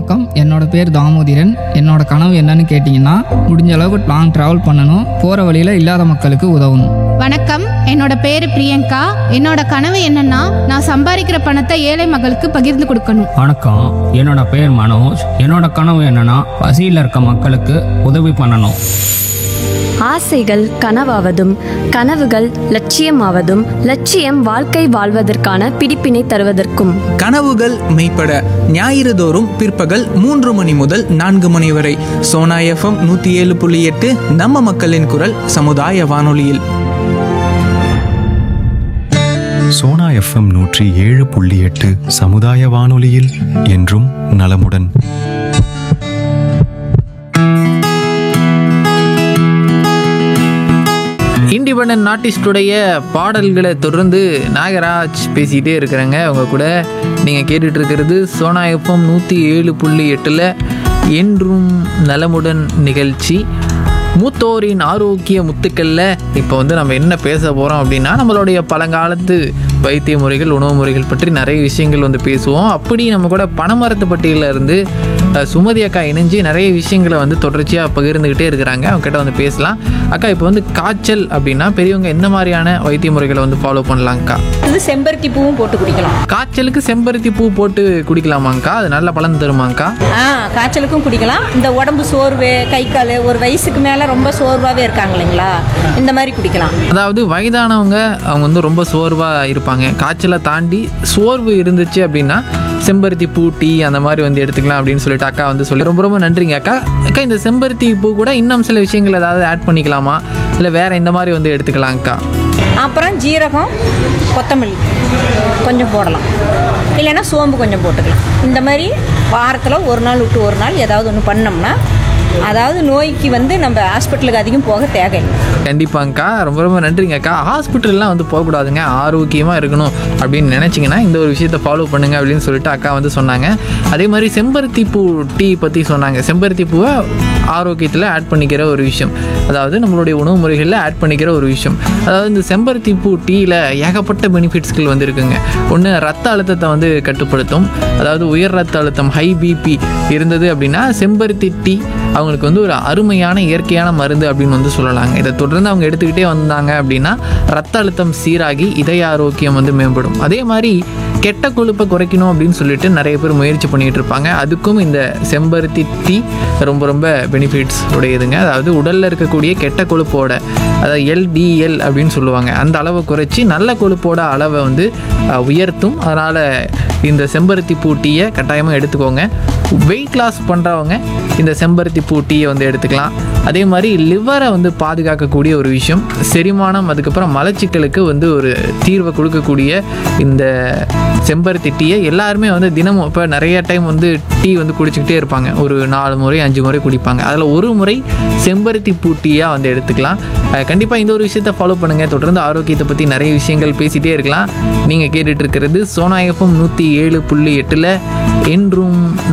வணக்கம் என்னோட பேர் தாமோதிரன் என்னோட கனவு என்னன்னு கேட்டிங்கன்னா முடிஞ்ச அளவுக்கு லாங் ட்ராவல் பண்ணணும் போகிற வழியில் இல்லாத மக்களுக்கு உதவணும் வணக்கம் என்னோட பேரு பிரியங்கா என்னோட கனவு என்னன்னா நான் சம்பாதிக்கிற பணத்தை ஏழை மகளுக்கு பகிர்ந்து கொடுக்கணும் வணக்கம் என்னோட பேர் மனோஜ் என்னோட கனவு என்னன்னா பசியில் இருக்க மக்களுக்கு உதவி பண்ணணும் ஆசைகள் கனவாவதும் கனவுகள் லட்சியமாவதும் லட்சியம் வாழ்க்கை வாழ்வதற்கான பிடிப்பினை தருவதற்கும் கனவுகள் மெய்ப்பட ஞாயிறு தோறும் பிற்பகல் மூன்று மணி முதல் நான்கு மணி வரை சோனா எஃப்எம் நூற்றி ஏழு புள்ளி எட்டு நம்ம மக்களின் குரல் சமுதாய வானொலியில் சோனா எஃப்எம் நூற்றி ஏழு புள்ளி எட்டு சமுதாய வானொலியில் என்றும் நலமுடன் இண்டிபெண்ட் ஆர்டிஸ்டுடைய பாடல்களை தொடர்ந்து நாகராஜ் பேசிகிட்டே இருக்கிறேங்க அவங்க கூட நீங்கள் கேட்டுட்டு இருக்கிறது சோனா எஃப்எம் நூற்றி ஏழு புள்ளி எட்டில் என்றும் நலமுடன் நிகழ்ச்சி மூத்தோரின் ஆரோக்கிய முத்துக்களில் இப்போ வந்து நம்ம என்ன பேச போகிறோம் அப்படின்னா நம்மளுடைய பழங்காலத்து வைத்திய முறைகள் உணவு முறைகள் பற்றி நிறைய விஷயங்கள் வந்து பேசுவோம் அப்படி நம்ம கூட பனைமரத்து பட்டியலில் இருந்து அஹ், சுமதி அக்கா இணைஞ்சு நிறைய விஷயங்களை வந்து தொடர்ச்சியாக பகிர்ந்துக்கிட்டே இருக்கிறாங்க அவங்க கிட்ட வந்து பேசலாம் அக்கா இப்போ வந்து காய்ச்சல் அப்படின்னா பெரியவங்க எந்த மாதிரியான வைத்திய முறைகளை வந்து ஃபாலோ பண்ணலாங்க்கா இது செம்பருத்தி பூவும் போட்டு குடிக்கலாம் காய்ச்சலுக்கு செம்பருத்தி பூ போட்டு குடிக்கலாமாங்க்கா அது நல்ல பலன் தருமாங்க்கா ஆ காய்ச்சலுக்கும் குடிக்கலாம் இந்த உடம்பு சோர்வு கை கால் ஒரு வயசுக்கு மேலே ரொம்ப சோர்வாகவே இருக்காங்க இல்லைங்களா இந்த மாதிரி குடிக்கலாம் அதாவது வயதானவங்க அவங்க வந்து ரொம்ப சோர்வாக இருப்பாங்க காய்ச்சலை தாண்டி சோர்வு இருந்துச்சு அப்படின்னா செம்பருத்தி பூ டீ அந்த மாதிரி வந்து எடுத்துக்கலாம் அப்படின்னு சொல்லிட்டு அக்கா வந்து சொல்லி ரொம்ப ரொம்ப நன்றிங்க அக்கா அக்கா இந்த செம்பருத்தி பூ கூட இன்னும் சில விஷயங்கள் ஏதாவது ஆட் பண்ணிக்கலாமா இல்லை வேற இந்த மாதிரி வந்து எடுத்துக்கலாம்க்கா அப்புறம் ஜீரகம் கொத்தமல்லி கொஞ்சம் போடலாம் இல்லைன்னா சோம்பு கொஞ்சம் போட்டுக்கலாம் இந்த மாதிரி வாரத்தில் ஒரு நாள் விட்டு ஒரு நாள் ஏதாவது ஒன்று பண்ணோம்னா அதாவது நோய்க்கு வந்து நம்ம ஹாஸ்பிட்டலுக்கு அதிகம் போக தேவையில்லை கண்டிப்பாங்க்கா ரொம்ப ரொம்ப நன்றிங்க அக்கா ஹாஸ்பிட்டல்லாம் வந்து போகக்கூடாதுங்க ஆரோக்கியமாக இருக்கணும் அப்படின்னு நினச்சிங்கன்னா இந்த ஒரு விஷயத்தை ஃபாலோ பண்ணுங்க அப்படின்னு சொல்லிட்டு அக்கா வந்து சொன்னாங்க அதே மாதிரி செம்பருத்தி பூ டீ பற்றி சொன்னாங்க செம்பருத்தி பூவை ஆரோக்கியத்தில் ஆட் பண்ணிக்கிற ஒரு விஷயம் அதாவது நம்மளுடைய உணவு முறைகளில் ஆட் பண்ணிக்கிற ஒரு விஷயம் அதாவது இந்த செம்பருத்தி பூ டீயில் ஏகப்பட்ட பெனிஃபிட்ஸ்கள் வந்து இருக்குங்க ஒன்று ரத்த அழுத்தத்தை வந்து கட்டுப்படுத்தும் அதாவது உயர் ரத்த அழுத்தம் ஹை பிபி இருந்தது அப்படின்னா செம்பருத்தி டீ அவங்களுக்கு வந்து ஒரு அருமையான இயற்கையான மருந்து அப்படின்னு வந்து சொல்லலாங்க இதை தொடர்ந்து அவங்க எடுத்துக்கிட்டே வந்தாங்க அப்படின்னா ரத்த அழுத்தம் சீராகி இதய ஆரோக்கியம் வந்து மேம்படும் அதே மாதிரி கெட்ட கொழுப்பை குறைக்கணும் அப்படின்னு சொல்லிட்டு நிறைய பேர் முயற்சி பண்ணிட்டு இருப்பாங்க அதுக்கும் இந்த செம்பருத்தி டீ ரொம்ப ரொம்ப பெனிஃபிட்ஸ் உடையதுங்க அதாவது உடலில் இருக்கக்கூடிய கெட்ட கொழுப்போட அதாவது எல்டிஎல் அப்படின்னு சொல்லுவாங்க அந்த அளவை குறைச்சி நல்ல கொழுப்போட அளவை வந்து அஹ், உயர்த்தும் அதனால் இந்த செம்பருத்தி பூ டீயை கட்டாயமாக எடுத்துக்கோங்க வெயிட் லாஸ் பண்ணுறவங்க இந்த செம்பருத்தி பூ டீயை வந்து எடுத்துக்கலாம் அதே மாதிரி லிவரை வந்து பாதுகாக்கக்கூடிய ஒரு விஷயம் செரிமானம் அதுக்கப்புறம் மலச்சிக்கலுக்கு வந்து ஒரு தீர்வை கொடுக்கக்கூடிய இந்த செம்பருத்தி டீயை எல்லாருமே வந்து தினமும் இப்போ நிறைய டைம் வந்து டீ வந்து குடிச்சிக்கிட்டே இருப்பாங்க ஒரு நாலு முறை அஞ்சு முறை குடிப்பாங்க அதில் ஒரு முறை செம்பருத்தி பூ டீயாக வந்து எடுத்துக்கலாம் கண்டிப்பாக இந்த ஒரு விஷயத்தை ஃபாலோ பண்ணுங்கள் தொடர்ந்து ஆரோக்கியத்தை பற்றி நிறைய விஷயங்கள் பேசிகிட்டே இருக்கலாம் நீங்கள் கேட்டுட்டு இருக்கிறது சோனா எஃப்எம் நூற்றி ஏழு புள்ளி எட்டில் என்றும்